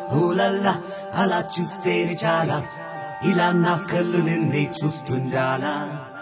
ఊలల్లా అలా చూస్తే చాలా ఇలా నా కళ్ళు నిన్నే చూస్తుండాలా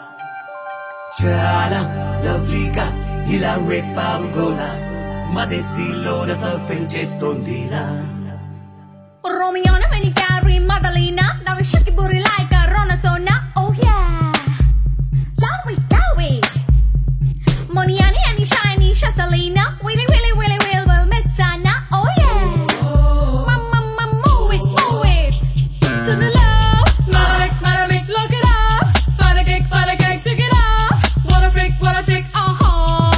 చాలా లవ్లీగా ఇలా రెప్పావు గోలా మదేశీలోన సర్ఫింగ్ చేస్తోందిలా Romiona, Manicari, Madalena, now we shake your booty like a Ronasona. Oh yeah, love we do it. Moniani, Annie, Shiny, Shasalina, Willy, Willy, Willy, Will, Will, Metsana. Oh yeah, mama, mama, move it, move it. Send the love, Madamic, Madamic, look it up. Find a cake, find a cake, check it up. What a freak, what a trick, uh huh.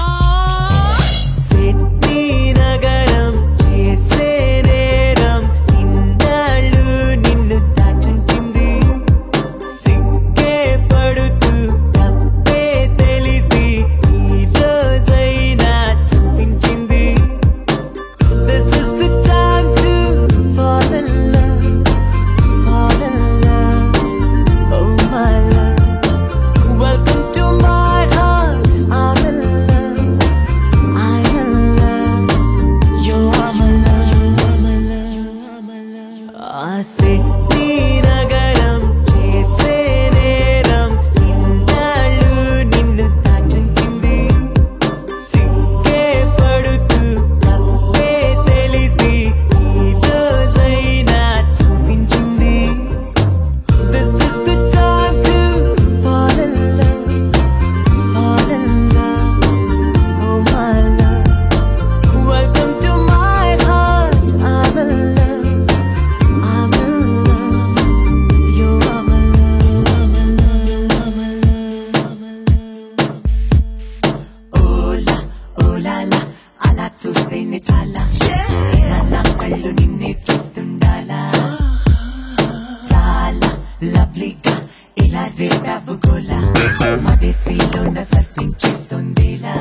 Sydney నగరం చేసే నేరం ఇన్నాళ్ళు నిన్ను దాచుంచింది సిగ్గే పడుతూ తప్పే తెలిసి ఈ రోజైనా చూపించింది This is the time to fall in love, fall in love, oh my love. Welcome to my heart, I'm in love. I'm in love. You are my love. I'm in love. I'm in love. ఆ Sydney నగరం చేసే నేరం ఇన్నాళ్ళు నిన్ను దాచుంచింది సిగ్గే పడుతూ తప్పే తెలిసి ఈ రోజైనా చూపించింది This is the time to fall in love, fall in love. Oh my love, welcome to my heart. I'm in love, I'm in love. You are my love, I'm in love, I'm in love, I'm in love. ఓలా ఓలాలా అలా చూస్తేనే చాలా ఇలా నా కళ్ళు నిన్నే చూస్తుండాలా చాలా లవ్లీగా ఇలా రేపావు గోలా మదేశీలోన సర్ఫింగ్ చేస్తుందిలా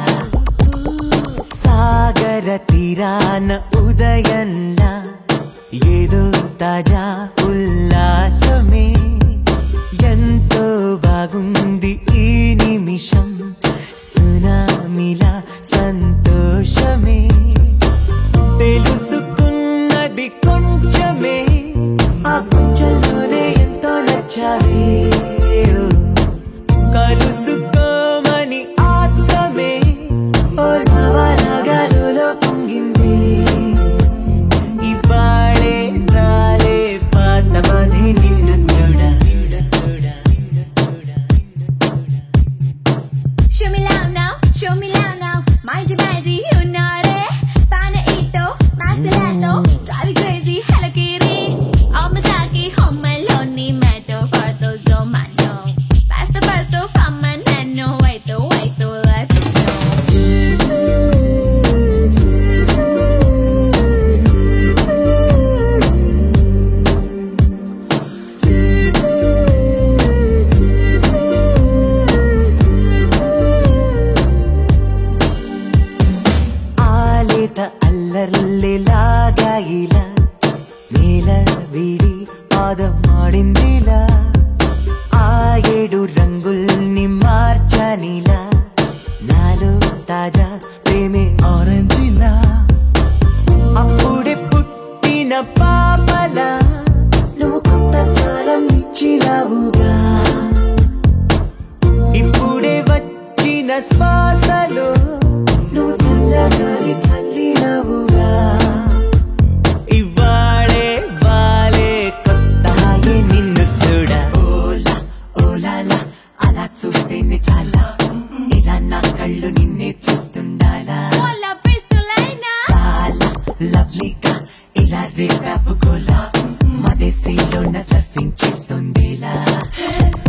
సాగర తీరాన ఉదయంలా ఏదో తాజా ఉల్లాసమే ఎంతో బాగుంది ఈ నిమిషం సునామిలా సంతోషమే తెలుసుకున్నది కొంచెమే ఆ కొంచెంలోనే ఎంతో నచ్చావే ఓ. కలుసుకోమని ఆత్రమే ఓ నవనగలులో పొంగింది ఇవాళే రాలే పాత మధి నిన్ను చూడ Show me love now, show me love now. Mighty mighty, you know it. Panaito, Masalato, drive you crazy, Hello Kitty. All my sake, home alone, metal for those oh my no. Pasto, pasto, from my nano, wait, to wait, to let you ఆలేత అల్లర్లేలాగా ఇలా నేల విడి పాదం ఆడిందిలా ఆ ఏడు రంగుల్ని మార్చనిలా నాలో తాజా ప్రేమే ఆరెంజిలా అప్పుడే పుట్టిన పాపలా నువ్వు కొంతకాలం ఇచ్చినావుగా ఇప్పుడే వచ్చిన శ్వాసలో నువ్వు చల్లగాలి చల్లినవుగా ఇవాళే వాలే కొత్త హాయి నిన్ను చూడ ఓలా ఓలాలా అలా చూస్తేనే చాలా ఇలా నా కళ్ళు నిన్నే చూస్తుండాలా Hola, pistolina. చాలా లవ్లీగా ఇలా రేపావు గోలా మదేశీలోన సర్ఫింగ్ చేస్తుందిలా